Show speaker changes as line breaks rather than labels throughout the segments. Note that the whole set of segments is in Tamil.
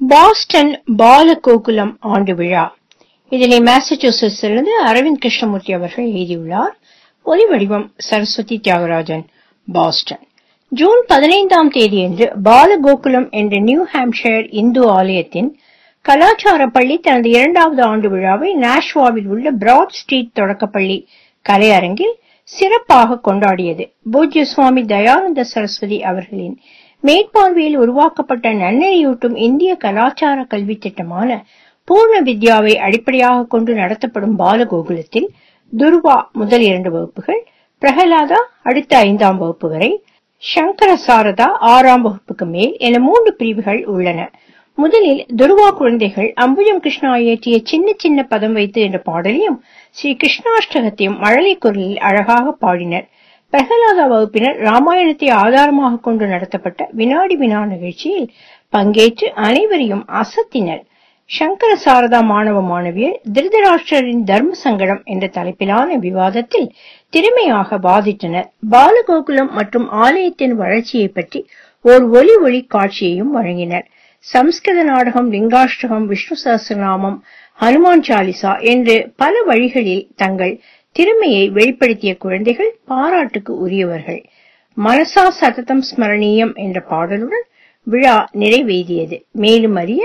பாஸ்டன் பாலகோகுலம் ஆண்டு விழா இதனை மாசச்சூசெட்ஸிலிருந்து அரவிந்த் கிருஷ்ணமூர்த்தி அவர்கள் எழுதியுள்ளார் ஒலி வடிவம் சரஸ்வதி தியாகராஜன் பாஸ்டன் ஜூன் பதினைந்தாம் தேதியன்று பாலகோகுலம் என்ற நியூ ஹாம்ஷயர் இந்து ஆலயத்தின் கலாச்சார பள்ளி தனது இரண்டாவது ஆண்டு விழாவை நாஷ்வாவில் உள்ள பிராட் ஸ்ட்ரீட் தொடக்கப்பள்ளி கலையரங்கில் சிறப்பாக கொண்டாடியது பூஜ்ய சுவாமி தயானந்த சரஸ்வதி அவர்களின் மேற்பார்வையில் உருவாக்கப்பட்ட நன்னெறியூட்டும் இந்திய கலாச்சார கல்வி திட்டமான பூர்ண வித்யாவை அடிப்படையாக கொண்டு நடத்தப்படும் பாலகோகுலத்தில் துர்வா முதல் இரண்டு வகுப்புகள் பிரகலாதா அடுத்த ஐந்தாம் வகுப்பு வரை சங்கர சாரதா ஆறாம் வகுப்புக்கு மேல் என மூன்று பிரிவுகள் உள்ளன முதலில் துருவா குழந்தைகள் அம்புஜம் கிருஷ்ணா இயற்றிய சின்ன சின்ன பதம் வைத்து என்ற பாடலையும் ஸ்ரீ கிருஷ்ணாஷ்டகத்தையும் மழலை குரலில் அழகாக பாடினர் பிரகலாதா வகுப்பினர் ராமாயணத்தை ஆதாரமாக கொண்டு நடத்தப்பட்ட வினாடி வினா நிகழ்ச்சியில் பங்கேற்று அனைவரையும் அசத்தினர் சங்கர சாரதா மாணவ மாணவியர் திருதராஷ்டிரரின் தர்ம சங்கடம் என்ற தலைப்பிலான விவாதத்தில் திறமையாக வாதிட்டனர் பாலகோகுலம் மற்றும் ஆலயத்தின் வளர்ச்சியை பற்றி ஓர் ஒலி ஒளி காட்சியையும் வழங்கினர் சம்ஸ்கிருத நாடகம் லிங்காஷ்டகம் விஷ்ணு சஹசிரநாமம் ஹனுமான் சாலிசா என்று பல வழிகளில் தங்கள் திறமையை வெளிப்படுத்திய குழந்தைகள் பாராட்டுக்கு உரியவர்கள் மனசா சததம் ஸ்மரணீயம் என்ற பாடலுடன் விழா நிறைவேறியது மேலும் அறிய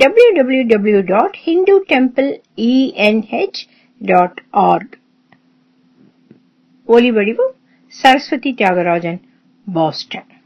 www.hindutempleENH.org ஒலி வடிவம் சரஸ்வதி தியாகராஜன் பாஸ்டன்